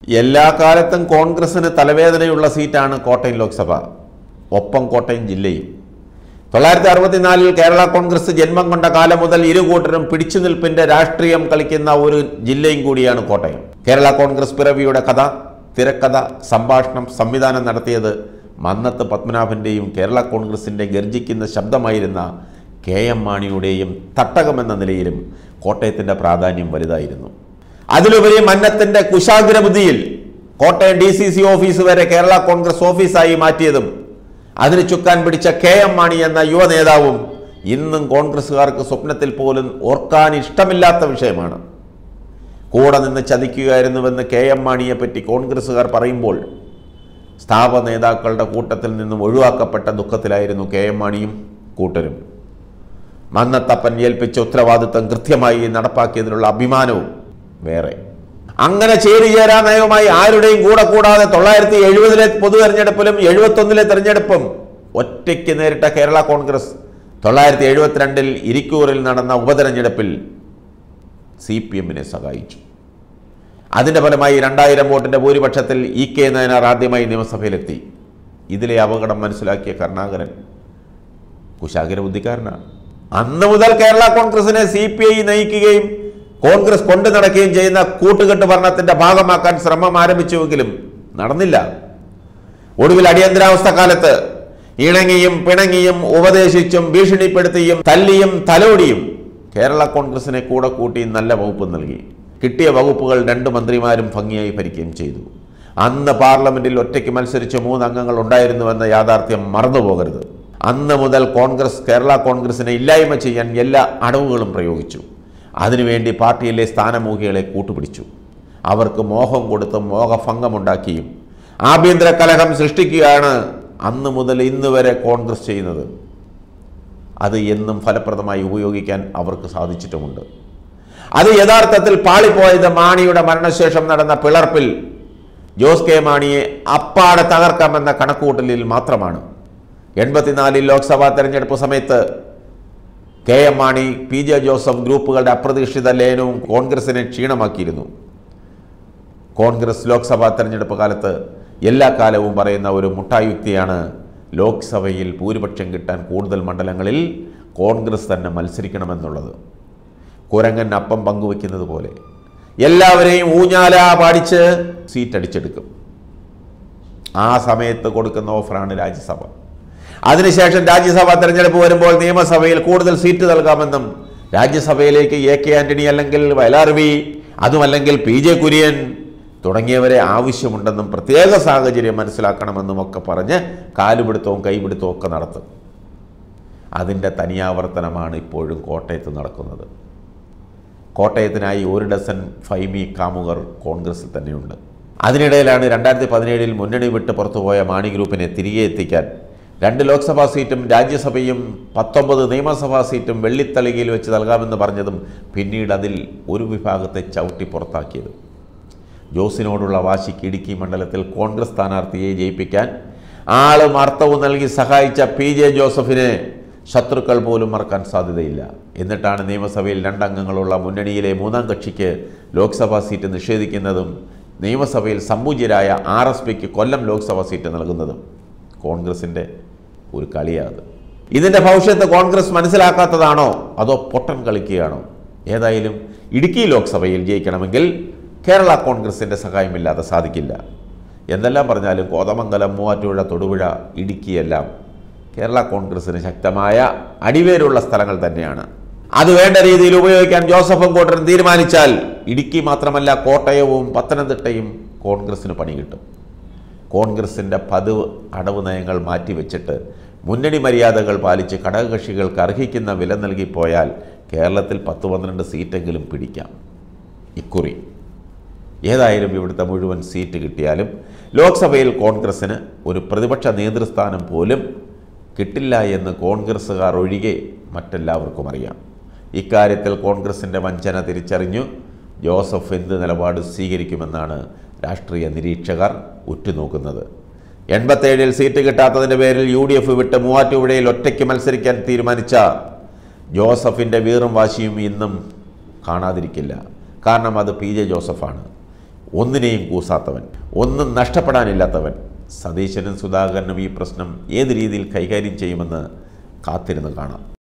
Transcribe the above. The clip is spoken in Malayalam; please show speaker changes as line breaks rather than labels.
എല്ലാ കാലത്തും കോൺഗ്രസിന് തലവേദനയുള്ള സീറ്റാണ് കോട്ടയം ലോക്സഭ ഒപ്പം കോട്ടയം ജില്ലയും തൊള്ളായിരത്തി അറുപത്തിനാലിൽ കേരള കോൺഗ്രസ് ജന്മം കൊണ്ട കാലം മുതൽ ഇരു കൂട്ടരും പിടിച്ചു നിൽപ്പിന്റെ രാഷ്ട്രീയം കളിക്കുന്ന ഒരു ജില്ലയും കൂടിയാണ് കോട്ടയം കേരള കോൺഗ്രസ് പിറവിയുടെ കഥ തിരക്കഥ സംഭാഷണം സംവിധാനം നടത്തിയത് മന്നത്ത് പത്മനാഭന്റെയും കേരള കോൺഗ്രസിന്റെ ഗർജിക്കുന്ന ശബ്ദമായിരുന്ന കെ എം മാണിയുടെയും തട്ടകമെന്ന നിലയിലും കോട്ടയത്തിന്റെ പ്രാധാന്യം വലുതായിരുന്നു അതിലുപരി മന്നത്തിന്റെ കുശാഗ്രബുദ്ധിയിൽ Kottayam D C C office വരെ കേരള കോൺഗ്രസ് ഓഫീസായി മാറ്റിയതും അതിന് ചുക്കാൻ പിടിച്ച കെ എം മാണി എന്ന യുവ നേതാവും ഇന്നും കോൺഗ്രസ്സുകാർക്ക് സ്വപ്നത്തിൽ പോലും ഓർക്കാൻ ഇഷ്ടമില്ലാത്ത വിഷയമാണ് കൂടെ നിന്ന് ചതിക്കുകയായിരുന്നുവെന്ന് കെ എം മാണിയെ പറ്റി കോൺഗ്രസ്സുകാർ പറയുമ്പോൾ സ്ഥാപ നേതാക്കളുടെ കൂട്ടത്തിൽ നിന്നും ഒഴിവാക്കപ്പെട്ട ദുഃഖത്തിലായിരുന്നു കെ എം മാണിയും കൂട്ടരും മന്നത്തപ്പൻ ഏൽപ്പിച്ച ഉത്തരവാദിത്തം കൃത്യമായി നടപ്പാക്കിയതിനുള്ള അഭിമാനവും വേറെ അങ്ങനെ ചേരിചേരാ നയവുമായി ആരുടെയും കൂടെ കൂടാതെ തൊള്ളായിരത്തി എഴുപതിലെ പൊതു തെരഞ്ഞെടുപ്പിലും എഴുപത്തൊന്നിലെ തെരഞ്ഞെടുപ്പും ഒറ്റയ്ക്ക് നേരിട്ട കേരള കോൺഗ്രസ് തൊള്ളായിരത്തി എഴുപത്തിരണ്ടിൽ ഇരിക്കൂറിൽ നടന്ന ഉപതെരഞ്ഞെടുപ്പിൽ സി പി എമ്മിനെ സഹായിച്ചു അതിന്റെ ഫലമായി രണ്ടായിരം വോട്ടിന്റെ ഭൂരിപക്ഷത്തിൽ ഇ കെ നയനാർ ആദ്യമായി നിയമസഭയിലെത്തി ഇതിലെ അപകടം മനസ്സിലാക്കിയ കരുണാകരൻ കുശാഗ്ര ബുദ്ധിക്കാരനാണ് അന്ന് മുതൽ കേരള കോൺഗ്രസിനെ സി പി ഐ നയിക്കുകയും കോൺഗ്രസ് കൊണ്ടു നടക്കുകയും ചെയ്യുന്ന കൂട്ടുകെട്ട് ഭരണത്തിന്റെ ഭാഗമാക്കാൻ ശ്രമം ആരംഭിച്ചുവെങ്കിലും നടന്നില്ല ഒടുവിൽ അടിയന്തരാവസ്ഥ കാലത്ത് ഇണങ്ങിയും പിണങ്ങിയും ഉപദേശിച്ചും ഭീഷണിപ്പെടുത്തിയും തല്ലിയും തലോടിയും കേരള കോൺഗ്രസിനെ കൂടെ കൂട്ടി നല്ല വകുപ്പ് നൽകി കിട്ടിയ വകുപ്പുകൾ രണ്ട് മന്ത്രിമാരും ഭംഗിയായി ഭരിക്കുകയും ചെയ്തു അന്ന് പാർലമെന്റിൽ ഒറ്റയ്ക്ക് മത്സരിച്ച് മൂന്ന് അംഗങ്ങൾ ഉണ്ടായിരുന്നുവെന്ന യാഥാർത്ഥ്യം മറന്നുപോകരുത് അന്ന് മുതൽ കോൺഗ്രസ് കേരള കോൺഗ്രസിനെ ഇല്ലായ്മ ചെയ്യാൻ എല്ലാ അടവുകളും പ്രയോഗിച്ചു അതിനുവേണ്ടി പാർട്ടിയിലെ സ്ഥാനമൂഹികളെ കൂട്ടുപിടിച്ചു അവർക്ക് മോഹം കൊടുത്തും മോഹഭംഗമുണ്ടാക്കിയും ആഭ്യന്തര കലഹം സൃഷ്ടിക്കുകയാണ് അന്ന് മുതൽ ഇന്ന് വരെ കോൺഗ്രസ് ചെയ്യുന്നത് അത് എന്നും ഫലപ്രദമായി ഉപയോഗിക്കാൻ അവർക്ക് സാധിച്ചിട്ടുമുണ്ട് അത് യഥാർത്ഥത്തിൽ പാളിപ്പോയത് മാണിയുടെ മരണശേഷം നടന്ന പിളർപ്പിൽ ജോസ് കെ മാണിയെ അപ്പാടെ തകർക്കാമെന്ന കണക്കുകൂട്ടലിൽ മാത്രമാണ് എൺപത്തിനാലിൽ ലോക്സഭാ തെരഞ്ഞെടുപ്പ് സമയത്ത് K M Mani P J Joseph ഗ്രൂപ്പുകളുടെ അപ്രതീക്ഷിത ലയനവും കോൺഗ്രസിനെ ക്ഷീണമാക്കിയിരുന്നു കോൺഗ്രസ് ലോക്സഭാ തെരഞ്ഞെടുപ്പ് കാലത്ത് എല്ലാ കാലവും പറയുന്ന ഒരു മുട്ടായുക്തിയാണ് ലോക്സഭയിൽ ഭൂരിപക്ഷം കിട്ടാൻ കൂടുതൽ മണ്ഡലങ്ങളിൽ കോൺഗ്രസ് തന്നെ മത്സരിക്കണമെന്നുള്ളത് കുരങ്ങൻ അപ്പം പങ്കുവെക്കുന്നത് പോലെ എല്ലാവരെയും ഊഞ്ഞാല പാടിച്ച് സീറ്റ് അടിച്ചെടുക്കും ആ സമയത്ത് കൊടുക്കുന്ന ഓഫറാണ് രാജ്യസഭ അതിനുശേഷം രാജ്യസഭാ തെരഞ്ഞെടുപ്പ് വരുമ്പോൾ നിയമസഭയിൽ കൂടുതൽ സീറ്റ് നൽകാമെന്നും രാജ്യസഭയിലേക്ക് എ കെ ആന്റണി അല്ലെങ്കിൽ വയലാർവി അതുമല്ലെങ്കിൽ പി ജെ കുര്യൻ തുടങ്ങിയവരെ ആവശ്യമുണ്ടെന്നും പ്രത്യേക സാഹചര്യം മനസ്സിലാക്കണമെന്നും ഒക്കെ പറഞ്ഞ് കാലുപിടുത്തവും കൈപിടുത്തവും ഒക്കെ നടത്തും അതിൻ്റെ തനിയാവർത്തനമാണ് ഇപ്പോഴും കോട്ടയത്ത് നടക്കുന്നത് കോട്ടയത്തിനായി ഒരു ഡസൻ ഫൈമി കാമുകർ കോൺഗ്രസിൽ തന്നെയുണ്ട് അതിനിടയിലാണ് രണ്ടായിരത്തി പതിനേഴിൽ മുന്നണി വിട്ട് പുറത്തുപോയ മാണി ഗ്രൂപ്പിനെ തിരികെ എത്തിക്കാൻ രണ്ട് ലോക്സഭാ സീറ്റും രാജ്യസഭയും പത്തൊമ്പത് നിയമസഭാ സീറ്റും വെള്ളിത്തളികയിൽ വെച്ച് നൽകാമെന്ന് പറഞ്ഞതും പിന്നീട് അതിൽ ഒരു വിഭാഗത്തെ ചവിട്ടി പുറത്താക്കിയത് ജോസിനോടുള്ള വാശിക്ക് ഇടുക്കി മണ്ഡലത്തിൽ കോൺഗ്രസ് സ്ഥാനാർത്ഥിയെ ജയിപ്പിക്കാൻ ആളും അർത്ഥവും നൽകി സഹായിച്ച പി ജെ ജോസഫിനെ ശത്രുക്കൾ പോലും മറക്കാൻ സാധ്യതയില്ല എന്നിട്ടാണ് നിയമസഭയിൽ രണ്ടംഗങ്ങളുള്ള മുന്നണിയിലെ മൂന്നാം കക്ഷിക്ക് ലോക്സഭാ സീറ്റ് നിഷേധിക്കുന്നതും നിയമസഭയിൽ സംപൂജ്യരായ ആർ എസ് പിക്ക് കൊല്ലം ലോക്സഭാ സീറ്റ് നൽകുന്നതും കോൺഗ്രസിൻ്റെ ഒരു കളിയാത് ഇതിൻ്റെ ഭവിഷ്യത്ത് കോൺഗ്രസ് മനസ്സിലാക്കാത്തതാണോ അതോ പൊട്ടൻ കളിക്കുകയാണോ ഏതായാലും ഇടുക്കി ലോക്സഭയിൽ ജയിക്കണമെങ്കിൽ കേരള കോൺഗ്രസിൻ്റെ സഹായമില്ലാതെ സാധിക്കില്ല എന്തെല്ലാം പറഞ്ഞാലും കോതമംഗലം മൂവാറ്റുപുഴ തൊടുപുഴ ഇടുക്കിയെല്ലാം കേരള കോൺഗ്രസിന് ശക്തമായ അടിവേരുള്ള സ്ഥലങ്ങൾ തന്നെയാണ് അത് വേണ്ട രീതിയിൽ ഉപയോഗിക്കാൻ ജോസഫും കൂട്ടരും തീരുമാനിച്ചാൽ ഇടുക്കി മാത്രമല്ല കോട്ടയവും പത്തനംതിട്ടയും കോൺഗ്രസിന് പണി കിട്ടും കോൺഗ്രസിൻ്റെ പതിവ് അടവ് നയങ്ങൾ മാറ്റിവെച്ചിട്ട് മുന്നണി മര്യാദകൾ പാലിച്ച് ഘടകകക്ഷികൾക്ക് അർഹിക്കുന്ന വില നൽകിപ്പോയാൽ കേരളത്തിൽ പത്ത് പന്ത്രണ്ട് സീറ്റെങ്കിലും പിടിക്കാം ഇക്കുറി ഏതായാലും ഇവിടുത്തെ മുഴുവൻ സീറ്റ് കിട്ടിയാലും ലോക്സഭയിൽ കോൺഗ്രസ്സിന് ഒരു പ്രതിപക്ഷ നേതൃസ്ഥാനം പോലും കിട്ടില്ല എന്ന് കോൺഗ്രസ്സുകാർ ഒഴികെ മറ്റെല്ലാവർക്കും അറിയാം ഇക്കാര്യത്തിൽ കോൺഗ്രസിൻ്റെ വഞ്ചന തിരിച്ചറിഞ്ഞു ജോസഫ് എന്ത് നിലപാട് സ്വീകരിക്കുമെന്നാണ് രാഷ്ട്രീയ നിരീക്ഷകർ ഉറ്റുനോക്കുന്നത് എൺപത്തേഴിൽ സീറ്റ് കിട്ടാത്തതിൻ്റെ പേരിൽ യു ഡി എഫ് വിട്ട് മൂവാറ്റുപുഴയിൽ ഒറ്റയ്ക്ക് മത്സരിക്കാൻ തീരുമാനിച്ച ജോസഫിൻ്റെ വീറും വാശിയും ഇന്നും കാണാതിരിക്കില്ല കാരണം അത് പി ജെ ജോസഫാണ് ഒന്നിനെയും കൂസാത്തവൻ ഒന്നും നഷ്ടപ്പെടാനില്ലാത്തവൻ സതീശനും സുധാകരനും ഈ പ്രശ്നം ഏത് രീതിയിൽ കൈകാര്യം ചെയ്യുമെന്ന് കാത്തിരുന്ന് കാണാം